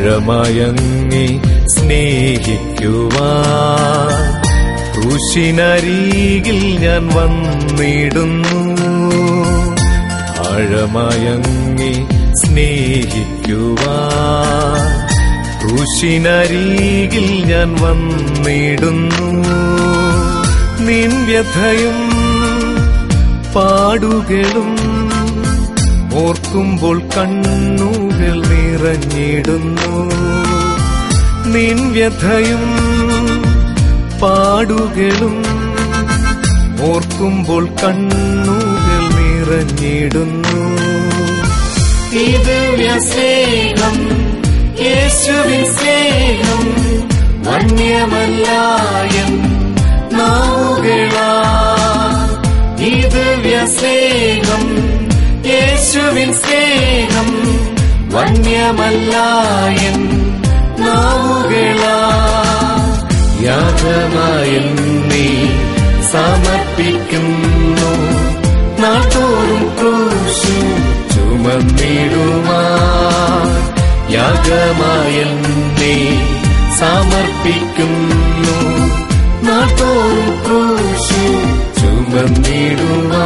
ആഴമയങ്ങി സ്നേഹിക്കുവാൻ ക്രൂശിനരികിൽ ഞാൻ വന്നിടുന്നു ആഴമയങ്ങി സ്നേഹിക്കുവാൻ ക്രൂശിനരികിൽ ഞാൻ വന്നിടുന്നു നിൻ വ്യഥയും പാടുകളും ഓർക്കുമ്പോൾ കണ്ണുകൾ നിറഞ്ഞിടുന്നു നിൻ വ്യഥയും പാടുകളും ഓർക്കുമ്പോൾ കണ്ണുകൾ നിറഞ്ഞിടുന്നു ഇത് സ്നേഹം യേശുവിൻ സ്നേഹം വന്യമല്ലായം നാവുകളാ ഇത് സ്നേഹം യേശുവിൻ സ്നേഹം വന്യമല്ലായം നാവുകളാ യാഗമായും നീ സമർപ്പിക്കുന്നു നാട്ടോറും ക്രൂശു ചുമന്നിടുമാ യാഗമായും നീ സമർപ്പിക്കുന്നു നാട്ടോറും ക്രൂശു ചുമന്നിടുമാ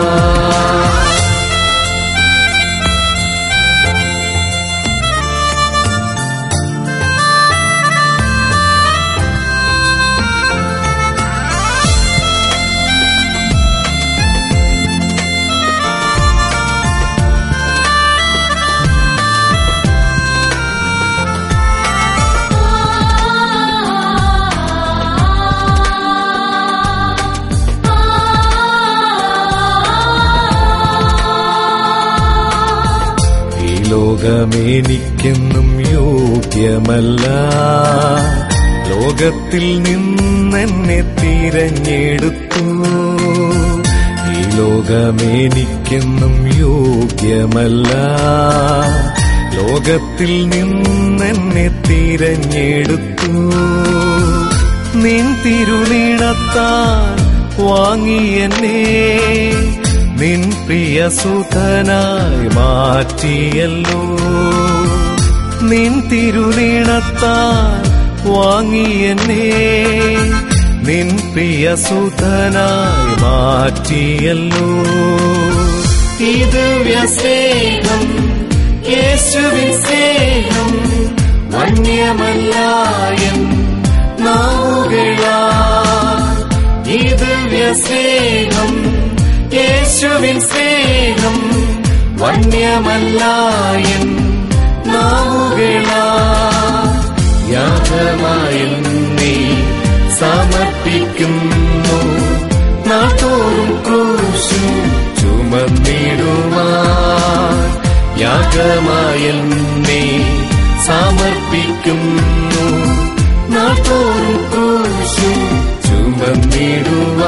ഈ ലോകമെനിക്കെന്നും യോഗ്യമല്ല ലോകത്തിൽ നിന്നെന്നെ തിരഞ്ഞെടുത്തു ഈ ലോകമെനിക്കെന്നും യോഗ്യമല്ല ലോകത്തിൽ നിന്നെന്നെ തിരഞ്ഞെടുത്തു നിൻ തിരുനീണത്താൽ വാങ്ങിയെന്നെ നിൻ പ്രിയ സുതനായി മാറ്റിയല്ലോ നിൻ തിരുനീണത്താൽ വാങ്ങിയെന്നെ നിൻ പ്രിയ സുതനായി മാറ്റിയല്ലോ ഇത് സ്നേഹം യേശുവിൻ സ്നേഹം വന്യമല്ലായം നാവുകളാ ഇത് സ്നേഹം യേശുവിൻ സ്നേഹം വന്യമല്ലായം നാവുകളാ യാഗമായും നീ സമർപ്പിക്കുന്നു നാട്ടോറും ക്രൂശു ചുമന്നിടുമാ യാഗമായും നീ സമർപ്പിക്കുന്നു നാട്ടോറും ക്രൂശു ചുമന്നിടുവാ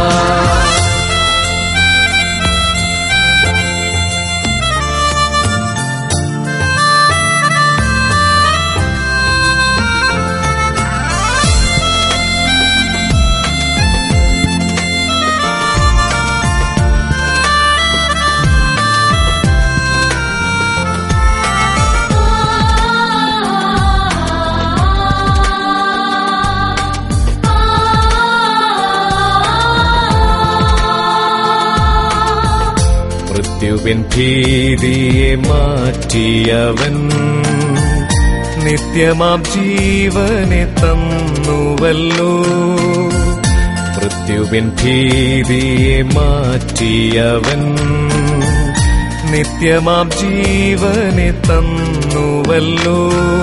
മൃത്യുവിൻ ഭീതിയെ മാറ്റിയവൻ നിത്യമാം ജീവനെ തന്നുവല്ലോ മൃത്യുവിൻ ഭീതിയെ മാറ്റിയവൻ നിത്യമാം ജീവനെ തന്നുവല്ലോ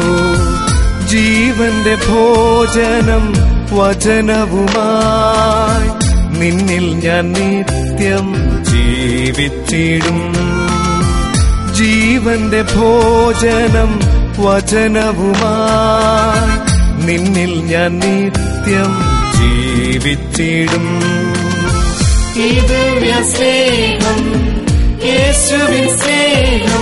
ജീവന്റെ ഭോജനം വചനവുമായി നിന്നിൽ ഞാൻ നിത്യം ജീവിച്ചിടും ജീവന്റെ ഭോജനം വചനവുമായി നിന്നിൽ ഞാൻ നിത്യം ജീവിച്ചിടും ഇത് സ്നേഹം യേശുവിൻ സ്നേഹം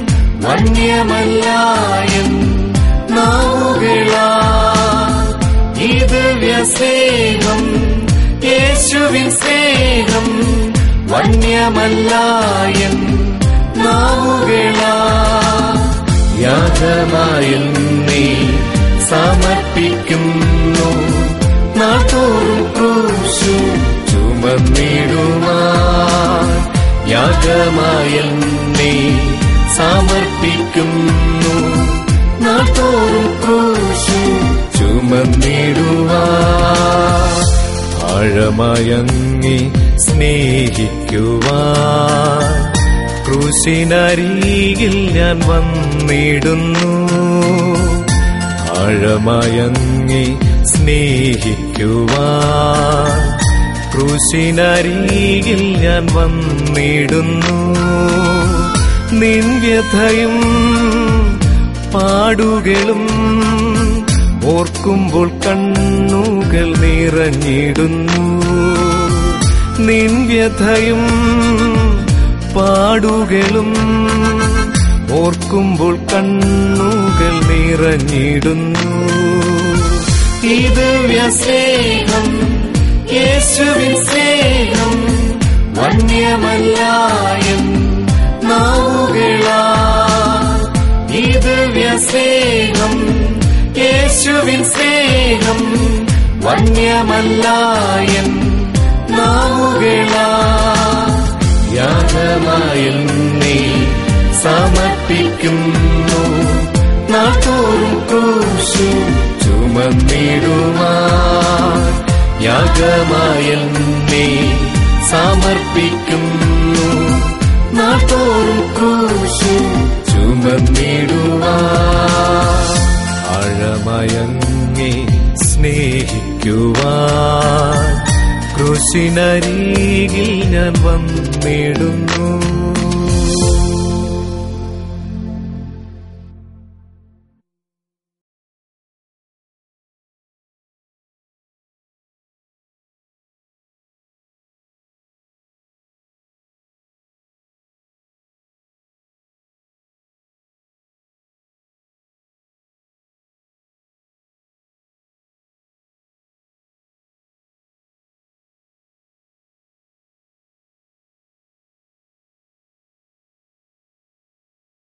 വന്യമല്ലായം നാവുകളാ ഇത് സ്നേഹം യേശുവിൻ സ്നേഹം വന്യമല്ലായം നാവുകളാ യാഗമായി നീ സമർപ്പിക്കുന്നു നാട്ടോറും ക്രൂശു ചുമന്നിടുവാൻ യാഗമായി നീ സമർപ്പിക്കുന്നു നാട്ടോറും ക്രൂശു ചുമന്നിടുവാൻ ആഴമയങ്ങി സ്നേഹിക്കുവാൻ ക്രൂശിനരികിൽ ഞാൻ വന്നിടുന്നു ആഴമയങ്ങി സ്നേഹിക്കുവാൻ ക്രൂശിനരികിൽ ഞാൻ വന്നിടുന്നു നിൻവ്യഥയും പാടുകളും ഓർക്കുമ്പോൾ കണ്ണുകൾ നിറഞ്ഞിടുന്നു നിൻവ്യഥയും പാടുകളും ഓർക്കുമ്പോൾ കണ്ണുകൾ നിറഞ്ഞിടുന്നു ഇത് വ്യസ്നേഹം യേശുവിൻ സ്നേഹം വന്യമല്ലായം നാവുകളാ ഇത് വ്യസ്നേഹം യേശുവിൻ സ്നേഹം വന്യമല്ലായം നാവുകളാ യാഗമായി നീ സമർപ്പിക്കുന്നു നാട്ടോറും ക്രൂശു ചുമന്നിടുവാൻ യാഗമായി നീ സമർപ്പിക്കുന്നു നാട്ടോറും ക്രൂശു ചുമന്നിടുവാൻ ആഴമയങ്ങി സ്നേഹിക്കുവാൻ ക്രൂശിനരികിൽ ഞാൻ വന്നിടുന്നു